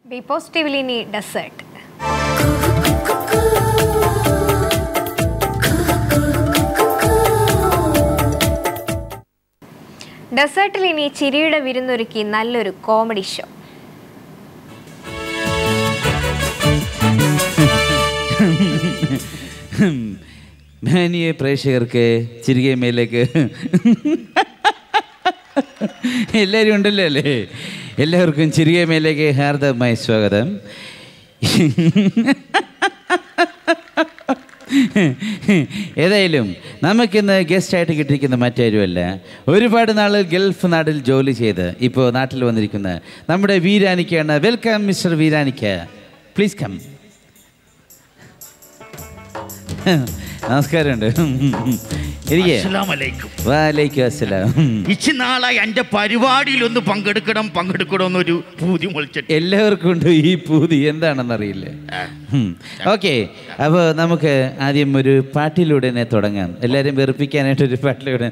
B പോസിറ്റീവിൽ ഇനി desert ഡെസേർട്ടിൽ ഇനി ചിരിയുടെ വിരുന്നൊരുക്കി നല്ലൊരു കോമഡി ഷോ മാനിയെ പ്രേക്ഷകർക്ക് ചിരികേമയിലേക്ക് എല്ലാവരും ഉണ്ടല്ലോ അല്ലേ എല്ലാവർക്കും ചിരികേമയിലേക്ക് ഹാർദമായ സ്വാഗതം ഏതായാലും നമുക്കിന്ന് ഗസ്റ്റായിട്ട് കിട്ടിയിരിക്കുന്ന മറ്റാരുമല്ല ഒരുപാട് നാൾ ഗൾഫ് നാട്ടിൽ ജോലി ചെയ്ത് ഇപ്പോൾ നാട്ടിൽ വന്നിരിക്കുന്ന നമ്മുടെ വീരാനിക്കാണ് welcome mister Veeranikka please come നമസ്കാരമുണ്ട് ഇരിക്കേ അസ്സലാമലൈക്കും വാലൈക്കും അസ്സലാം ഇച്ചി നാളായി എൻ്റെ പരിപാടിയിലൊന്ന് പങ്കെടുക്കണം പങ്കെടുക്കണം എന്നൊരു പൂതി മുളിച്ചിട്ട് എല്ലാവർക്കും ഉണ്ട് ഈ പൂതി എന്താണെന്നറിയില്ല ഓക്കെ അപ്പോൾ നമുക്ക് ആദ്യം ഒരു പാട്ടിലൂടെ തന്നെ തുടങ്ങാം എല്ലാവരും വെറുപ്പിക്കാനായിട്ട് ഒരു പാട്ടിലൂടെ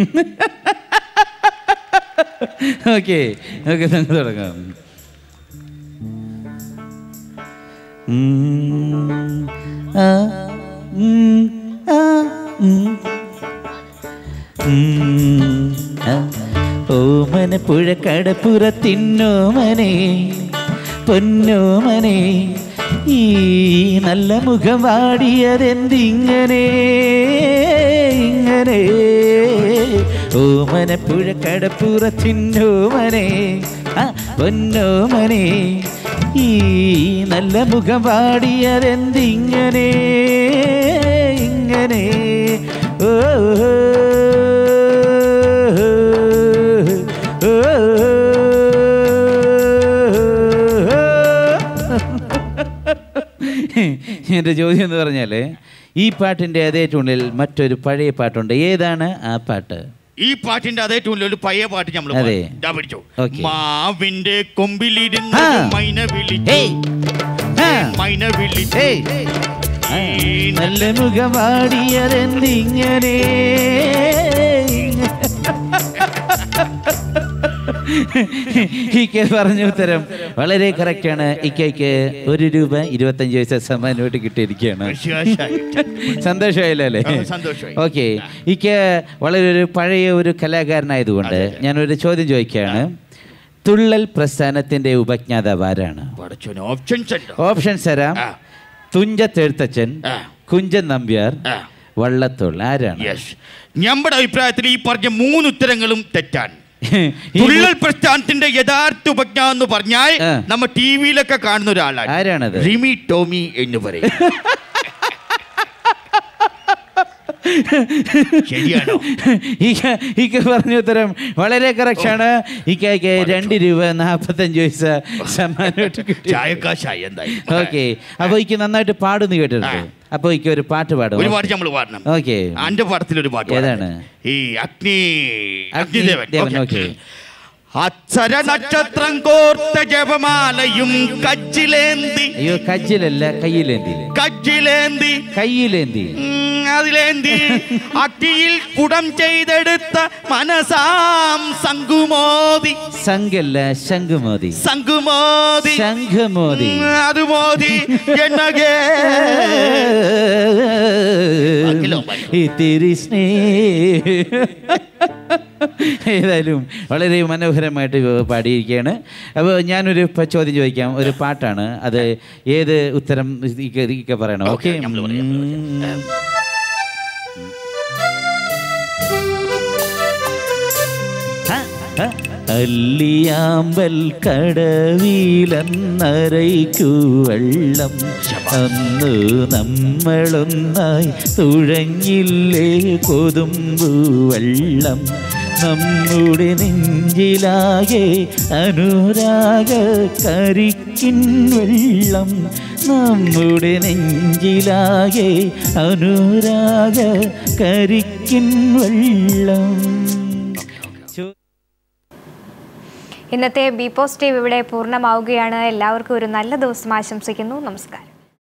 ഓക്കെ ഓക്കെ നമുക്ക് തുടങ്ങാം ഉം, ആ, ഉം, ആ, ഉം. ഉം, ആ, ഓമന പുഴക്കടപ്പുറത്തിന്നോമനെ പൊന്നോമനെ ഈ നല്ല മുഖം വാടിയതെന്തിങ്ങനെ ഇങ്ങനെ ഓമന പുഴക്കടപ്പുറത്തിന്നോമനെ ആ പൊന്നോമനെ ഈ നല്ല മുഖം വാടിയതെന്തിങ്ങനെ ഇങ്ങനെ ഓ എൻ്റെ ചോദ്യം എന്ന് പറഞ്ഞാൽ ഈ പാട്ടിൻ്റെ അതേ ടൂണിൽ മറ്റൊരു പഴയ പാട്ടുണ്ട് ഏതാണ് ആ പാട്ട് ഈ പാട്ടിന്റെ അതേ ട്യൂണിൽ ഒരു പഴയ പാട്ട് നമ്മൾ അതെ. പിടിച്ചു ഓക്കെ. മാവിന്റെ കൊമ്പിലിരുന്ന് ആ. മൈന വിളിച്ചു ഏയ് ആ, മൈന വിളിച്ചു ഏയ് ആ, നല്ല മുഖമാടിയതെന്തിങ്ങനെ ഇക്ക പറഞ്ഞ ഉത്തരം വളരെ കറക്റ്റാണ് ഇക്കയ്ക്ക് ഒരു രൂപ ഇരുപത്തഞ്ച് പൈസ സമ്മാനമായിട്ട് കിട്ടിയിരിക്കുകയാണ് സന്തോഷമായില്ലോ അല്ലേ ആ, സന്തോഷമായി. ഓക്കെ ഇക്ക് വളരെ ഒരു പഴയ ഒരു കലാകാരനായതുകൊണ്ട് ഞാനൊരു ചോദ്യം ചോദിക്കുകയാണ് തുള്ളൽ പ്രസ്ഥാനത്തിന്റെ ഉപജ്ഞാതാവ് ആരാണ് പഠിച്ചോന് ഓപ്ഷൻസ് ഉണ്ടോ ഓപ്ഷൻസ് തരാം ആ. തുഞ്ചത്തെഴുത്തച്ഛൻ ആ. കുഞ്ചൻ നമ്പ്യാർ ആ. വള്ളത്തോൾ ആരാണ് യെസ് നമ്മുടെ അഭിപ്രായത്തിൽ ഈ പറഞ്ഞ മൂന്ന് ഉത്തരങ്ങളും തെറ്റാണ് ഈ തുള്ളൽ പ്രസ്ഥാനത്തിന്റെ യഥാർത്ഥ ഉപജ്ഞ എന്ന് പറഞ്ഞാൽ ആ. നമ്മ ടി വിയിലൊക്കെ കാണുന്ന ഒരാളാണ് ആരാണത്? റിമി ടോമി എന്ന് പറയും ശരിയാണോ ഇക്ക ഇക്ക പറഞ്ഞ ഉത്തരം വളരെ കറക്റ്റാണ് ഇക്കയ്ക്ക് രണ്ട് രൂപ നാൽപ്പത്തഞ്ച് പൈസ സമ്മാനമായിട്ട് കിട്ടി ചായക്കാശായി എന്തായി ഓക്കെ അപ്പോൾ ഇക്ക് നന്നായിട്ട് പാടുന്നു കേട്ടിട്ടുണ്ട് അപ്പോൾ ഇക്ക് ഒരു പാട്ട് പാടും ഒരു പാട്ട് നമ്മൾ പാടണം ഓക്കെ അന്റെ പടത്തിൽ ഒരു പാട്ട് ഏതാണ്? പാടണം. ഈ അഗ്നി അഗ്നിദേവൻ, അഗ്നിദേവൻ ഓക്കേ. അക്ഷര നക്ഷത്രം കോർത്ത ജപമാലയും കജ്ജിലേന്തി അയ്യോ കജ്ജിലല്ല കയ്യിലേന്തി കജ്ജിലേന്തി കയ്യിലേന്തി ഉം, അതിലേന്തി അഗ്നിയിൽ കുടം ചെയ്തെടുത്ത മനസാം സംഗുമോദി സംഘല്ല ശംഖുമോദി സംഗുമോദി ശംഖുമോദി ഉം, അത് മോദി എന്നകേ അഖിലോ ഭയ. ഇത്തിരി സ്നേഹ ഏതായാലും വളരെ മനോഹരമായിട്ട് പാടിയിരിക്കുകയാണ് അപ്പോൾ ഞാനൊരു പ- ചോദ്യം ചോദിക്കാം ഒരു പാട്ടാണ് അത് ഏത് ഉത്തരം ഇക്ക ഇക്ക പറയണം ഓക്കേ, ഓക്കെ നമ്മള് പറയാം, നമ്മള് പറയാം. അല്ലിയാമ്പൽ കടവിലെന്നരയ്ക്കു വെള്ളം അന്ന് നമ്മളൊന്നായി തുഴങ്ങില്ലേ കൊതുമ്പു വെള്ളം നമ്മുടെ നെഞ്ചിലാകെ അനുരാഗ കരിക്കിൻ വെള്ളം നമ്മുടെ നെഞ്ചിലാകെ അനുരാഗ കരിക്കിൻ വെള്ളം ചോ- ഇന്നത്തെ ബി പോസിറ്റീവ് ഇവിടെ പൂർണ്ണമാവുകയാണ് എല്ലാവർക്കും ഒരു നല്ല ദിവസം ആശംസിക്കുന്നു നമസ്കാരം